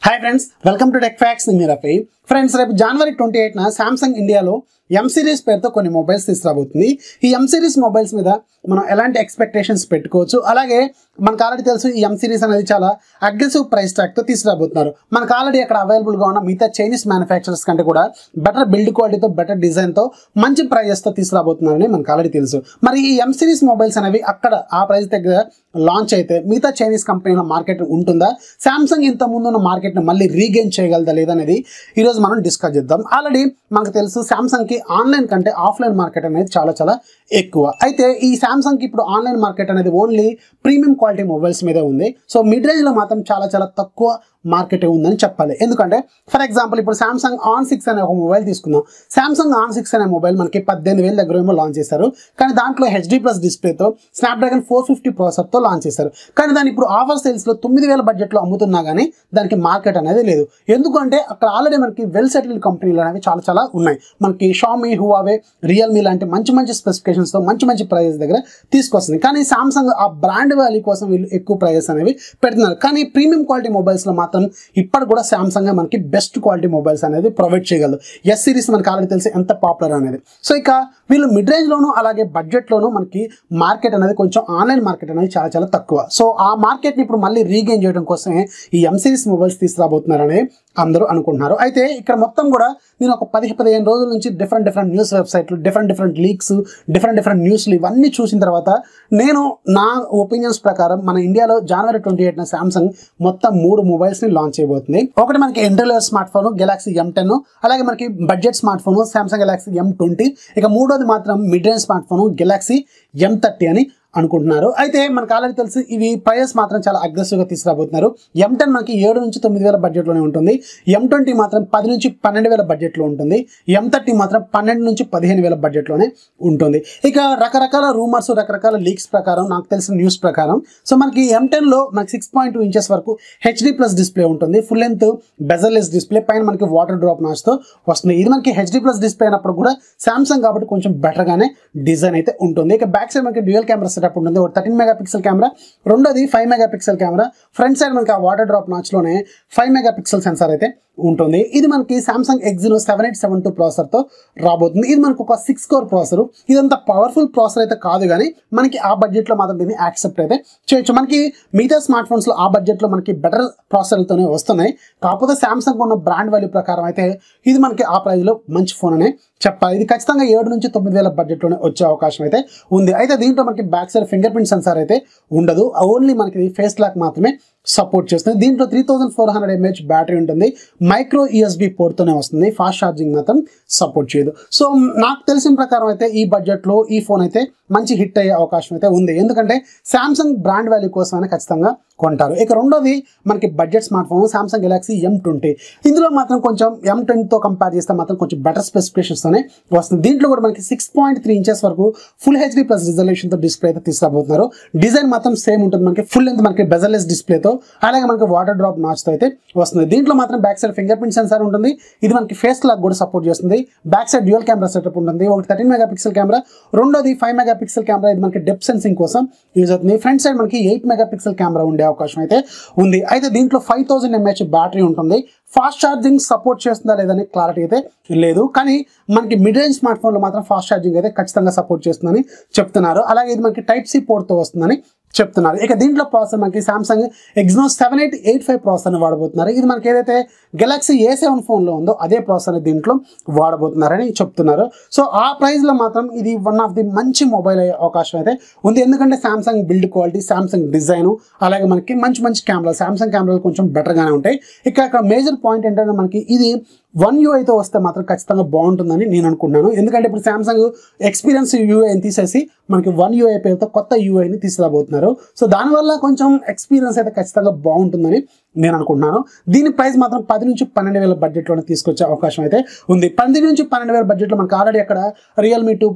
hi friends welcome to tech facts మీరు Rafi friends రేపు జనవరి twenty ఎయిట్న Samsung ఇండియాలో ఎం సిరీస్ పేరుతో కొన్ని మొబైల్స్ తీసుకురాబోతుంది ఈ ఎం సిరీస్ మొబైల్స్ మీద మనం ఎలాంటి ఎక్స్పెక్టేషన్స్ పెట్టుకోవచ్చు అలాగే మనకు ఆల్రెడీ తెలుసు ఈ ఎం సిరీస్ అనేది చాలా అగ్రెసివ్ ప్రైస్ ట్యాగ్తో తీసుకురాబోతున్నారు మనకు ఆల్రెడీ అక్కడ అవైలబుల్గా ఉన్న మిగతా చైనీస్ మ్యానుఫ్యాక్చరర్స్ కంటే కూడా బెటర్ బిల్డ్ క్వాలిటీతో బెటర్ డిజైన్తో మంచి ప్రైజెస్తో తీసుకురాబోతున్నారని మనకు ఆల్రెడీ తెలుసు మరి ఈ ఎం సిరీస్ మొబైల్స్ అనేవి అక్కడ ఆ ప్రైస్ దగ్గర లాంచ్ అయితే మిగతా చైనీస్ కంపెనీల మార్కెట్ ఉంటుందా సామ్సంగ్ ఇంత ముందు ఉన్న మార్కెట్ని మళ్ళీ రీగెయిన్ చేయగలదా లేదనేది ఈరోజు మనం డిస్కస్ చేద్దాం ఆల్రెడీ మనకు తెలుసు సామ్సంగ్కి ఆన్లైన్ కంటే ఆఫ్లైన్ మార్కెట్ అనేది చాలా చాలా ఎక్కువ అయితే ఈ సామ్సంగ్కి ఇప్పుడు ఆన్లైన్ మార్కెట్ అనేది ఓన్లీ ప్రీమియం క్వాలిటీ మొబైల్స్ మీదే ఉంది సో మిడ్ రేంజ్లో మాత్రం చాలా చాలా తక్కువ మార్కెట్ ఉందని చెప్పాలి ఎందుకంటే ఫర్ ఎగ్జాంపుల్ ఇప్పుడు సామ్సంగ్ ఆన్ సిక్స్ అనే ఒక మొబైల్ తీసుకుందాం సామ్సంగ్ ఆన్ సిక్స్ అనే మొబైల్ మనకి పద్దెనిమిది వేల దగ్గర ఏమో లాంచ్ చేశారు కానీ దాంట్లో హెచ్డి ప్లస్ డిస్ప్లేతో స్నాప్డ్రాగన్ ఫోర్ ఫిఫ్టీ ప్రాసెసర్తో లాంచ్ చేశారు కానీ దాన్ని ఇప్పుడు ఆఫర్ సేల్స్లో తొమ్మిది వేల బడ్జెట్లో అమ్ముతున్నా కానీ దానికి మార్కెట్ అనేది లేదు ఎందుకంటే అక్కడ ఆల్రెడీ మనకి వెల్ సెటిల్డ్ కంపెనీలు అనేవి చాలా చాలా ఉన్నాయి మనకి షామీ హువావే రియల్మీ లాంటి మంచి మంచి స్పెసిఫికేషన్స్తో మంచి మంచి ప్రైజెస్ దగ్గర తీసుకొస్తుంది కానీ సామ్సంగ్ ఆ బ్రాండ్ వాల్యూ కోసం వీళ్ళు ఎక్కువ ప్రైజెస్ అనేవి పెడుతున్నారు కానీ ప్రీమియం క్వాలిటీ మొబైల్స్లో మాత్రం ఇప్పటి కూడా సామ్సంగ్ మనకి బెస్ట్ క్వాలిటీ మొబైల్స్ అనేది ప్రొవైడ్ చేయగలదు ఎస్ సిరీస్ మనకి ఆల్రెడీ తెలిసి ఎంత పాపులర్ అనేది సో ఇక వీళ్ళు మిడ్ రేంజ్లోను అలాగే బడ్జెట్లోను మనకి మార్కెట్ అనేది కొంచెం ఆన్లైన్ మార్కెట్ అనేది చాలా చాలా తక్కువ సో ఆ మార్కెట్ని ఇప్పుడు మళ్ళీ రీగెయిన్ చేయడం కోసమే ఈ ఎం సిరీస్ మొబైల్స్ తీసుకురాబోతున్నారని అందరూ అనుకుంటున్నారు అయితే ఇక్కడ మొత్తం కూడా నేను ఒక పది పదిహేను రోజుల నుంచి డిఫరెంట్ డిఫరెంట్ న్యూస్ వెబ్సైట్లు different different leaks different different న్యూస్లు ఇవన్నీ చూసిన తర్వాత నేను నా ఒపీనియన్స్ ప్రకారం మన ఇండియాలో జనవరి ట్వంటీ ఎయిట్న సామ్సంగ్ మొత్తం మూడు మొబైల్స్ని లాంచ్ చేయబోతుంది ఒకటి మనకి entry smart phone Galaxy M ten అలాగే మనకి budget smart phone Samsung Galaxy M twenty ఇక మూడోది మాత్రం mid range smart phone Galaxy M thirty అని అనుకుంటున్నారు అయితే మనకు ఆల్రెడీ తెలుసు ఇవి ప్రైజెస్ మాత్రం చాలా అగ్రెసివ్గా తీసుకురాబోతున్నారు ఎం టెన్ మనకి ఏడు నుంచి తొమ్మిది వేల బడ్జెట్లోనే ఉంటుంది ఎం ట్వంటీ మాత్రం పది నుంచి పన్నెండు వేల బడ్జెట్లో ఉంటుంది ఎం థర్టీ మాత్రం పన్నెండు నుంచి పదిహేను వేల బడ్జెట్లోనే ఉంటుంది ఇక రకరకాల రూమర్స్ రకరకాల లీక్స్ ప్రకారం నాకు తెలిసిన న్యూస్ ప్రకారం సో మనకి ఎం టెన్లో మనకి సిక్స్ పాయింట్ టూ ఇంచెస్ వరకు హెచ్డి ప్లస్ డిస్ప్లే ఉంటుంది ఫుల్ లెంత్ బెజర్లెస్ డిస్ప్లే పైన మనకి వాటర్ డ్రాప్ నాచ్తో వస్తుంది ఇది మనకి హెచ్డి ప్లస్ డిస్ప్లే అయినప్పుడు కూడా సామ్సంగ్ కాబట్టి కొంచెం బెటర్గానే డిజైన్ అయితే ఉంటుంది ఇక బ్యాక్ సైడ్ మనకి డ్యూయల్ కెమెరా సెటప్ ఉంటుంది ఒక థర్టీన్ మెగా పిక్సెల్ కెమెరా రెండోది five mega pixel camera front side మనకి ఆ వాటర్ డ్రాప్ నాచ్లోనే ఫైవ్ మెగా పిక్సెల్ సెన్సార్ అయితే ఉంటుంది ఇది మనకి Samsung Exynos seven eight seven two ప్రాసెసర్తో రాబోతుంది ఇది మనకు ఒక సిక్స్ కోర్ ప్రాసెసర్ ఇదంత పవర్ఫుల్ ప్రాసెసర్ అయితే కాదు కానీ మనకి ఆ బడ్జెట్లో మాత్రం దీన్ని యాక్సెప్ట్ అయితే చేయొచ్చు మనకి మిగతా స్మార్ట్ ఫోన్స్లో ఆ బడ్జెట్లో మనకి బెటర్ ప్రాసెసర్తోనే వస్తున్నాయి కాకపోతే సామ్సంగ్ ఉన్న బ్రాండ్ వాల్యూ ప్రకారం అయితే ఇది మనకి ఆ ప్రైస్లో మంచి ఫోన్ అనే చెప్పాలి ఇది ఖచ్చితంగా ఏడు నుంచి తొమ్మిది వేల బడ్జెట్లోనే వచ్చే అవకాశం అయితే ఉంది అయితే దీంట్లో మనకి back side finger print sensor అయితే ఉండదు ఓన్లీ మనకి ఫేస్ లాక్ మాత్రమే సపోర్ట్ చేస్తుంది దీంట్లో three thousand four hundred mAh battery ఉంటుంది మైక్రో యూఎస్బి పోర్ట్తోనే వస్తుంది ఫాస్ట్ ఛార్జింగ్ మాత్రం సపోర్ట్ చేయదు సో నాకు తెలిసిన ప్రకారం అయితే ఈ బడ్జెట్లో ఈ ఫోన్ అయితే మంచి హిట్ అయ్యే అవకాశం అయితే ఉంది ఎందుకంటే సామ్సంగ్ బ్రాండ్ వాల్యూ కోసమైనా ఖచ్చితంగా కొంటారు ఇక రెండోది మనకి budget smart phone Samsung Galaxy M twenty ఇందులో మాత్రం కొంచెం ఎం ట్వంటీతో కంపేర్ చేస్తే మాత్రం కొంచెం బెటర్ స్పెసిఫికేషన్స్తోనే వస్తుంది దీంట్లో కూడా మనకి సిక్స్ పాయింట్ త్రీ ఇంచెస్ వరకు ఫుల్ హెచ్డీ ప్లస్ రిజల్యూషన్తో డిస్ప్లే అయితే తీసుకురాబోతున్నారు డిజైన్ మాత్రం సేమ్ ఉంటుంది మనకి ఫుల్ లెంత్ మనకి బెజర్లెస్ డిస్ప్లేతో అలాగే మనకి వాటర్ డ్రాప్ నాచ్తో అయితే వస్తుంది దీంట్లో మాత్రం back side finger print sensor ఉంటుంది ఇది మనకి ఫేస్ లాక్ కూడా సపోర్ట్ చేస్తుంది back side dual camera setup ఉంటుంది ఒకటి థర్టీన్ మెగా పిక్సెల్ కెమెరా రెండోది ఫైవ్ మెగా పిక్సెల్ కెమెరా ఇది మనకి డెప్ సెన్సింగ్ కోసం యూజ్ అవుతుంది ఫ్రంట్ సైడ్ మనకి ఎయిట్ మెగా పిక్సెల్ కెమెరా ఉండే అవకాశం అయితే ఉంది అయితే దీంట్లో ఫైవ్ థౌసండ్ ఎంహెచ్ బ్యాటరీ ఉంటుంది ఫాస్ట్ ఛార్జింగ్ సపోర్ట్ చేస్తుందా లేదని క్లారిటీ అయితే లేదు కానీ మనకి మిడ్ రేంజ్ స్మార్ట్ ఫోన్లో మాత్రం ఫాస్ట్ ఛార్జింగ్ అయితే ఖచ్చితంగా సపోర్ట్ చేస్తుందని చెప్తున్నారు అలాగే ఇది మనకి టైప్ సి పోర్ట్తో వస్తుందని చెప్తున్నారు ఇక దీంట్లో ప్రాసెసర్ మనకి Samsung Exynos seven eight eight five ప్రాసెసర్ని వాడబోతున్నారు ఇది మనకి ఏదైతే గెలాక్సీ ఏ సెవెన్ ఫోన్లో ఉందో అదే ప్రాసెసర్ దీంట్లో వాడబోతున్నారని చెప్తున్నారు సో ఆ ప్రైస్లో మాత్రం ఇది వన్ ఆఫ్ ది మంచి మొబైల్ అయ్యే అవకాశం అయితే ఉంది ఎందుకంటే Samsung build quality Samsung design అలాగే మనకి మంచి మంచి కెమెరాలు సామ్సంగ్ కెమెరాలు కొంచెం బెటర్గానే ఉంటాయి ఇక ఇక్కడ మేజర్ పాయింట్ ఏంటంటే మనకి ఇది వన్ యూ అయితే వస్తే మాత్రం ఖచ్చితంగా బాగుంటుందని నేను అనుకుంటున్నాను ఎందుకంటే ఇప్పుడు సామ్సంగ్ ఎక్స్పీరియన్స్ యూఐని తీసేసి మనకి వన్ యూఐ పేరుతో కొత్త యూఐని తీసుకురాబోతున్నారు సో దానివల్ల కొంచెం ఎక్స్పీరియన్స్ అయితే ఖచ్చితంగా బాగుంటుందని నేను అనుకుంటున్నాను దీని ప్రైస్ మాత్రం పది నుంచి పన్నెండు వేల బడ్జెట్లోనే తీసుకొచ్చే అవకాశం అయితే ఉంది పది నుంచి పన్నెండు వేల బడ్జెట్లో మనకి ఆల్రెడీ అక్కడ Realme two pro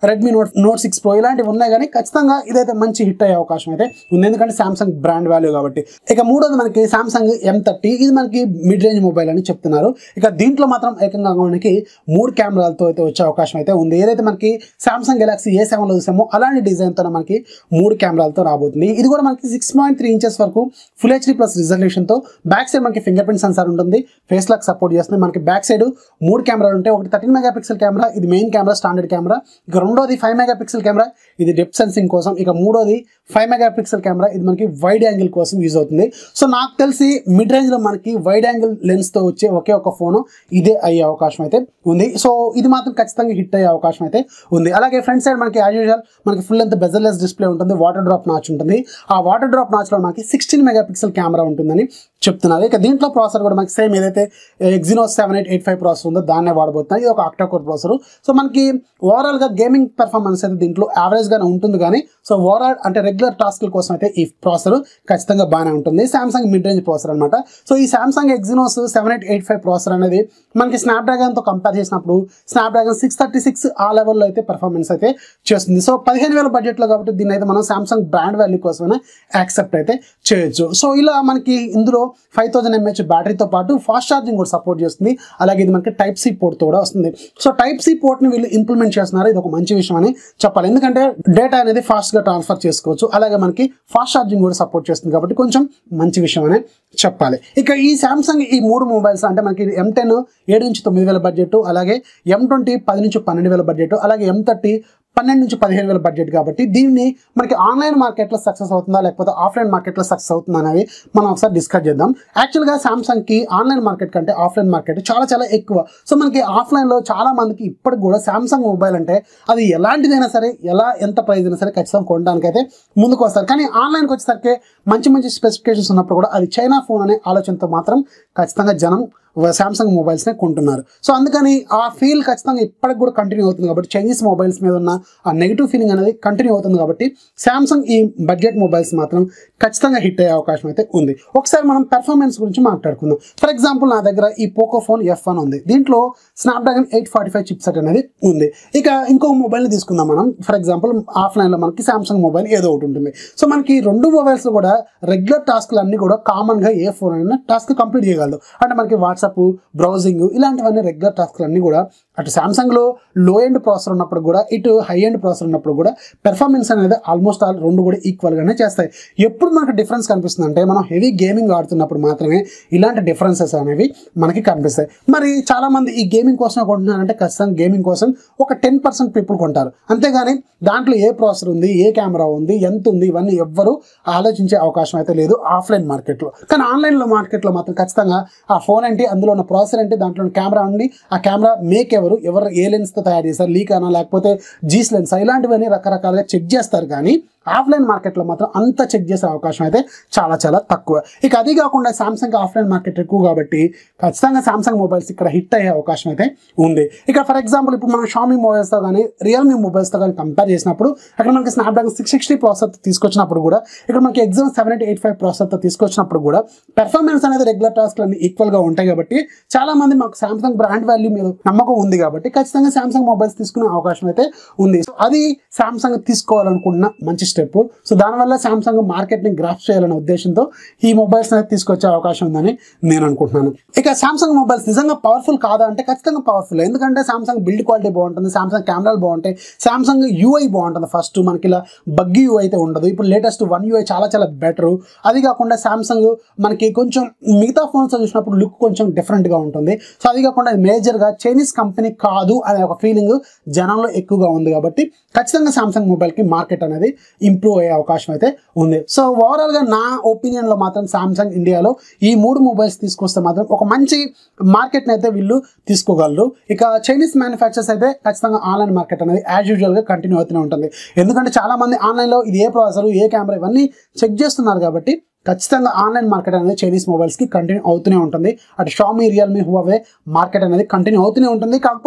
Redmi note note six pro ఇలాంటివి ఉన్నాయి కానీ ఖచ్చితంగా ఇదైతే మంచి హిట్ అయ్యే అవకాశం అయితే ఉంది ఎందుకంటే సామ్సంగ్ బ్రాండ్ వాల్యూ కాబట్టి ఇక మూడోది మనకి సామ్సంగ్ ఎం థర్టీ ఇది మనకి మిడ్ రేంజ్ మొబైల్ అని చెప్తున్నారు ఇక దీంట్లో మాత్రం ఏకంగా మనకి మూడు కెమెరాలతో అయితే వచ్చే అవకాశం అయితే ఉంది ఏదైతే మనకి సామ్సంగ్ గెలాక్సీ ఏ సెవెన్లో చూసామో అలాంటి డిజైన్తో మనకి మూడు కెమెరాలతో రాబోతుంది ఇది కూడా మనకి సిక్స్ పాయింట్ త్రీ ఇంచెస్ వరకు ఫుల్ హెచ్డీ ప్లస్ రిజల్యూషన్తో బ్యాక్ సైడ్ మనకి ఫింగర్ ప్రింట్ సెన్సార్ ఉంటుంది ఫేస్ లాక్ సపోర్ట్ చేస్తుంది మనకి బ్యాక్ సైడ్ మూడు కెమెరాలు ఉంటాయి ఒకటి థర్టీన్ మెగా పిక్సెల్ కెమెరా ఇది మెయిన్ కెమెరా స్టాండర్డ్ కెమెరా ఇక రెండోది ఫైవ్ మెగా పిక్సెల్ కెమెరా ఇది డెప్త్ సెన్సింగ్ కోసం ఇక మూడోది ఫైవ్ మెగా పిక్సెల్ కెమెరా ఇది మనకి వైడ్ యాంగిల్ కోసం యూజ్ అవుతుంది సో నాకు తెలిసి మిడ్ రేంజ్లో మనకి వైడ్ యాంగిల్ లెన్స్తో వచ్చే ఒకే ఒక ఫోను ఇదే అయ్యే అవకాశం అయితే ఉంది సో ఇది మాత్రం ఖచ్చితంగా హిట్ అయ్యే అవకాశం అయితే ఉంది అలాగే ఫ్రంట్ సైడ్ మనకి యాజ్ యూజువల్ మనకి ఫుల్ అంత బెజర్లెస్ డిస్ప్లే ఉంటుంది వాటర్ డ్రాప్ నాచ్ ఉంటుంది ఆ వాటర్ డ్రాప్ నాచ్లో మనకి సిక్స్టీన్ మెగా పిక్సెల్ కెమెరా ఉంటుందని చెప్తున్నారు ఇక దీంట్లో ప్రాసెసర్ కూడా మనకి సేమ్ ఏదైతే Exynos seven eight eight five processor ఉందో దాన్నే వాడబోతున్నాయి ఇది ఒక ఆక్టా కోర్ ప్రాసెసర్ సో మనకి ఓవరాల్గా గేమింగ్ పెర్ఫార్మెన్స్ అయితే దీంట్లో యావరేజ్గానే ఉంటుంది కానీ సో ఓవరాల్ అంటే రెగ్యులర్ టాస్క్ల కోసం అయితే ఈ ప్రాసెసర్ ఖచ్చితంగా బాగానే ఉంటుంది సామ్సంగ్ మిడ్ రేంజ్ ప్రాసెసర్ అనమాట సో ఈ Samsung Exynos seven eight eight five processor అనేది మనకి స్నాప్డ్రాగన్తో కంపేర్ చేసినప్పుడు స్నాప్డ్రాగన్ సిక్స్ థర్టీ సిక్స్ ఆ లెవెల్లో అయితే పర్ఫార్మెన్స్ అయితే చేస్తుంది సో పదిహేను వేల బడ్జెట్లో కాబట్టి దీన్ని అయితే మనం సామ్సంగ్ బ్రాండ్ వాల్యూ కోసమైనా యాక్సెప్ట్ అయితే చేయొచ్చు సో ఇలా మనకి ఇందులో ఫైవ్ థౌసండ్ ఎంహెచ్ బ్యాటరీతో పాటు ఫాస్ట్ ఛార్జింగ్ కూడా సపోర్ట్ చేస్తుంది అలాగే ఇది మనకి టైప్ సి పోర్ట్తో కూడా వస్తుంది సో టైప్ సి పోర్ట్ని వీళ్ళు ఇంప్లిమెంట్ చేస్తున్నారు ఇది ఒక మంచి విషయం అని చెప్పాలి ఎందుకంటే డేటా అనేది ఫాస్ట్గా ట్రాన్స్ఫర్ చేసుకోవచ్చు అలాగే మనకి ఫాస్ట్ ఛార్జింగ్ కూడా సపోర్ట్ చేస్తుంది కాబట్టి కొంచెం మంచి విషయం అనే చెప్పాలి ఇక ఈ సామ్సంగ్ ఈ మూడు మొబైల్స్ అంటే మనకి ఎం టెన్ ఏడు నుంచి తొమ్మిది వేల బడ్జెట్ అలాగే ఎం ట్వంటీ పది నుంచి పన్నెండు వేల బడ్జెట్ అలాగే ఎం థర్టీ పన్నెండు నుంచి పదిహేను వేల బడ్జెట్ కాబట్టి దీన్ని మనకి ఆన్లైన్ మార్కెట్లో సక్సెస్ అవుతుందా లేకపోతే ఆఫ్లైన్ మార్కెట్లో సక్సెస్ అవుతుందా అనేది మనం ఒకసారి డిస్కస్ చేద్దాం యాక్చువల్గా సామ్సంగ్కి ఆన్లైన్ మార్కెట్ కంటే ఆఫ్లైన్ మార్కెట్ చాలా చాలా ఎక్కువ సో మనకి ఆఫ్లైన్లో చాలా మందికి ఇప్పటికి కూడా సామ్సంగ్ మొబైల్ అంటే అది ఎలాంటిదైనా సరే ఎలా ఎంత ప్రైస్ అయినా సరే ఖచ్చితంగా కొనడానికి అయితే ముందుకు వస్తారు కానీ ఆన్లైన్కి వచ్చేసరికి మంచి మంచి స్పెసిఫికేషన్స్ ఉన్నప్పుడు కూడా అది చైనా ఫోన్ అనే ఆలోచనతో మాత్రం ఖచ్చితంగా జనం సామ్సంగ్ మొబైల్స్నే కొంటున్నారు సో అందుకని ఆ ఫీల్ ఖచ్చితంగా ఇప్పటికి కూడా కంటిన్యూ అవుతుంది కాబట్టి చైనీస్ మొబైల్స్ మీద ఉన్న ఆ నెగిటివ్ ఫీలింగ్ అనేది కంటిన్యూ అవుతుంది కాబట్టి సామ్సంగ్ ఈ బడ్జెట్ మొబైల్స్ మాత్రం ఖచ్చితంగా హిట్ అయ్యే అవకాశం అయితే ఉంది ఒకసారి మనం పెర్ఫార్మెన్స్ గురించి మాట్లాడుకుందాం ఫర్ ఎగ్జాంపుల్ నా దగ్గర ఈ పోకో ఫోన్ ఎఫ్ వన్ ఉంది దీంట్లో Snapdragon eight forty five chip set అనేది ఉంది ఇక ఇంకో మొబైల్ని తీసుకుందాం మనం ఫర్ ఎగ్జాంపుల్ ఆఫ్లైన్లో మనకి సామ్సంగ్ మొబైల్ ఏదో ఒకటి ఉంటుంది సో మనకి రెండు మొబైల్స్ కూడా రెగ్యులర్ టాస్క్లు అన్నీ కూడా కామన్గా ఏ ఫోన్ అయినా టాస్క్ కంప్లీట్ చేయగలదు అంటే మనకి వాట్సాప్ బ్రౌజింగ్ ఇలాంటివన్నీ రెగ్యులర్ టాస్క్లు అన్నీ కూడా అటు సామ్సంగ్లో లో ఎండ్ ప్రాసెసర్ ఉన్నప్పుడు కూడా ఇటు హై ఎండ్ ప్రాసెసర్ ఉన్నప్పుడు కూడా పెర్ఫార్మెన్స్ అనేది ఆల్మోస్ట్ ఆల్ రెండు కూడా ఈక్వల్గానే చేస్తాయి ఎప్పుడు మనకు డిఫరెన్స్ కనిపిస్తుంది అంటే మనం హెవీ గేమింగ్ ఆడుతున్నప్పుడు మాత్రమే ఇలాంటి డిఫరెన్సెస్ అనేవి మనకి కనిపిస్తాయి మరి చాలామంది ఈ గేమింగ్ కోసం కొంటున్నారంటే ఖచ్చితంగా గేమింగ్ కోసం ఒక టెన్ పర్సెంట్ పీపుల్ కొంటారు అంతేగాని దాంట్లో ఏ ప్రాసెసర్ ఉంది ఏ కెమెరా ఉంది ఎంత ఉంది ఇవన్నీ ఎవ్వరూ ఆలోచించే అవకాశం అయితే లేదు ఆఫ్లైన్ మార్కెట్లో కానీ ఆన్లైన్లో మార్కెట్లో మాత్రం ఖచ్చితంగా ఆ ఫోన్ ఏంటి అందులో ఉన్న ప్రాసెసర్ ఏంటి దాంట్లో ఉన్న కెమెరా ఉంది ఆ కెమెరా మేక్ ఎవరు ఎవరు ఏ లెన్స్తో తయారు చేస్తారు లీక్ అనా లేకపోతే జీస్ లెన్స్ ఇలాంటివన్నీ రకరకాలుగా చెక్ చేస్తారు కానీ ఆఫ్లైన్ మార్కెట్లో మాత్రం అంత చెక్ చేసే అవకాశం అయితే చాలా చాలా తక్కువ ఇక అది కాకుండా సామ్సంగ్ ఆఫ్లైన్ మార్కెట్ ఎక్కువ కాబట్టి ఖచ్చితంగా సామ్సంగ్ మొబైల్స్ ఇక్కడ హిట్ అయ్యే అవకాశం అయితే ఉంది ఇక ఫర్ ఎగ్జాంపుల్ ఇప్పుడు మనం షామీ మొబైల్స్తో కానీ రియల్మీ మొబైల్స్తో కానీ కంపేర్ చేసినప్పుడు అక్కడ మనకి స్నాప్డ్రాగన్ సిక్స్ సిక్స్టీ ప్రాసెసర్ తీసుకొచ్చినప్పుడు కూడా ఇక్కడ మనకి Exynos seven eight eight five ప్రాసెసర్తో తీసుకొచ్చినప్పుడు కూడా పెర్ఫార్మెన్స్ అనేది రెగ్యులర్ టాస్క్లు అన్ని ఈక్వల్గా ఉంటాయి కాబట్టి చాలా మంది మాకు సామ్సంగ్ బ్రాండ్ వాల్యూ మీద నమ్మకం ఉంది కాబట్టి ఖచ్చితంగా సామ్సంగ్ మొబైల్స్ తీసుకునే అవకాశం అయితే ఉంది సో అది సామ్సంగ్ తీసుకోవాలనుకున్న మంచి స్టెప్ సో దానివల్ల సామ్సంగ్ మార్కెట్ని గ్రాఫ్ చేయాలనే ఉద్దేశంతో ఈ మొబైల్స్ అనేది తీసుకొచ్చే అవకాశం ఉందని నేను అనుకుంటున్నాను ఇక సామ్సంగ్ మొబైల్స్ నిజంగా పవర్ఫుల్ కాదా అంటే ఖచ్చితంగా పవర్ఫుల్ ఎందుకంటే సామ్సంగ్ బిల్డ్ క్వాలిటీ బాగుంటుంది సామ్సంగ్ కెమెరాలు బాగుంటాయి సామ్సంగ్ యూఐ బాగుంటుంది ఫస్ట్ మనకి ఇలా బగ్గి యూఐ అయితే ఉండదు ఇప్పుడు లేటెస్ట్ వన్ యూఐ చాలా చాలా బెటర్ అది కాకుండా సామ్సంగ్ మనకి కొంచెం మిగతా ఫోన్స్ చూసినప్పుడు లుక్ కొంచెం డిఫరెంట్గా ఉంటుంది సో అది కాకుండా ఇది మేజర్గా చైనీస్ కంపెనీ కాదు అనే ఒక ఫీలింగ్ జనంలో ఎక్కువగా ఉంది కాబట్టి ఖచ్చితంగా సామ్సంగ్ మొబైల్కి మార్కెట్ అనేది ఇంప్రూవ్ అయ్యే అవకాశం అయితే ఉంది సో ఓవరాల్గా నా ఒపీనియన్లో మాత్రం సామ్సంగ్ ఇండియాలో ఈ మూడు మొబైల్స్ తీసుకొస్తే మాత్రం ఒక మంచి మార్కెట్ని అయితే వీళ్ళు తీసుకోగలరు ఇక చైనీస్ మ్యానుఫ్యాక్చర్స్ అయితే ఖచ్చితంగా ఆన్లైన్ మార్కెట్ అనేది యాజ్ యూజువల్గా కంటిన్యూ అవుతూనే ఉంటుంది ఎందుకంటే చాలామంది ఆన్లైన్లో ఇది ఏ ప్రాసెసర్ ఏ కెమెరా ఇవన్నీ చెక్ చేస్తున్నారు కాబట్టి ఖచ్చితంగా ఆన్లైన్ మార్కెట్ అనేది చైనీస్ మొబైల్స్కి కంటిన్యూ అవుతూనే ఉంటుంది అటు షామీ రియల్మీ హువావే మార్కెట్ అనేది కంటిన్యూ అవుతూనే ఉంటుంది కాకపోతే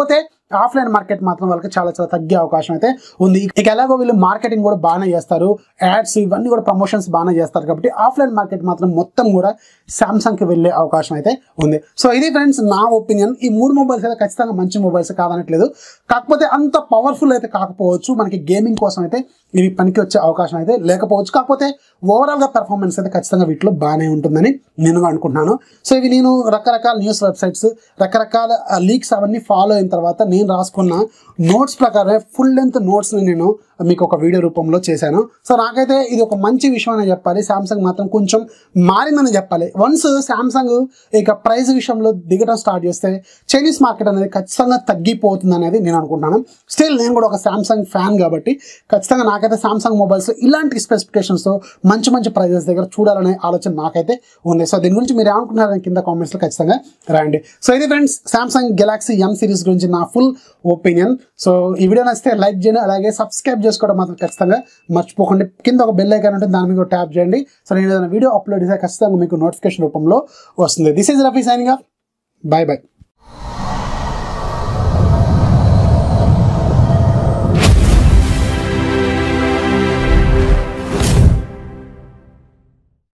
ఆఫ్లైన్ మార్కెట్ మాత్రం వాళ్ళకి చాలా చాలా తగ్గే అవకాశం అయితే ఉంది ఇక ఎలాగో వీళ్ళు మార్కెటింగ్ కూడా బాగానే చేస్తారు యాడ్స్ ఇవన్నీ కూడా ప్రమోషన్స్ బాగానే చేస్తారు కాబట్టి ఆఫ్లైన్ మార్కెట్ మాత్రం మొత్తం కూడా సామ్సంగ్కి వెళ్ళే అవకాశం అయితే ఉంది సో ఇది ఫ్రెండ్స్ నా ఒపీనియన్ ఈ మూడు మొబైల్స్ అయితే ఖచ్చితంగా మంచి మొబైల్స్ కాదనట్లేదు కాకపోతే అంత పవర్ఫుల్ అయితే కాకపోవచ్చు మనకి గేమింగ్ కోసం అయితే ఇవి పనికి వచ్చే అవకాశం అయితే లేకపోవచ్చు కాకపోతే ఓవరాల్గా పెర్ఫార్మెన్స్ అయితే ఖచ్చితంగా వీటిలో బాగానే ఉంటుందని నేను అనుకుంటున్నాను సో ఇవి నేను రకరకాల న్యూస్ వెబ్సైట్స్ రకరకాల లీక్స్ అవన్నీ ఫాలో అయిన తర్వాత నేను రాసుకున్న నోట్స్ ప్రకారం ఫుల్ లెంత్ నోట్స్ని నేను మీకు ఒక వీడియో రూపంలో చేశాను సో నాకైతే ఇది ఒక మంచి విషయం అని చెప్పాలి శాంసంగ్ మాత్రం కొంచెం మారిందని చెప్పాలి వన్స్ శాంసంగ్ ఇక ప్రైస్ విషయంలో దిగడం స్టార్ట్ చేస్తే చైనీస్ మార్కెట్ అనేది ఖచ్చితంగా తగ్గిపోతుంది అనేది నేను అనుకుంటున్నాను స్టిల్ నేను కూడా ఒక శాంసంగ్ ఫ్యాన్ కాబట్టి ఖచ్చితంగా నాకైతే శాంసంగ్ మొబైల్స్ ఇలాంటి స్పెసిఫికేషన్స్తో మంచి మంచి ప్రైజెస్ దగ్గర చూడాలనే ఆలోచన నాకైతే ఉంది సో దీని గురించి మీరు ఏమనుకుంటున్నారని కింద కామెంట్స్లో ఖచ్చితంగా రాయండి సో ఇది friends Samsung Galaxy M series గురించి నా ఫుల్ ఒపీనియన్ సో ఈ వీడియో నచ్చితే లైక్ చేయండి అలాగే సబ్స్క్రైబ్ చేసుకోవడం మాత్రం ఖచ్చితంగా మర్చిపోకండి కింద ఒక బెల్ ఐకాన్ ఉంటుంది దాని మీద ట్యాప్ చేయండి సో నేను ఏదైనా వీడియో అప్లోడ్ చేస్తే ఖచ్చితంగా మీకు నోటిఫికేషన్ రూపంలో వస్తుంది this is Rafi signing bye bye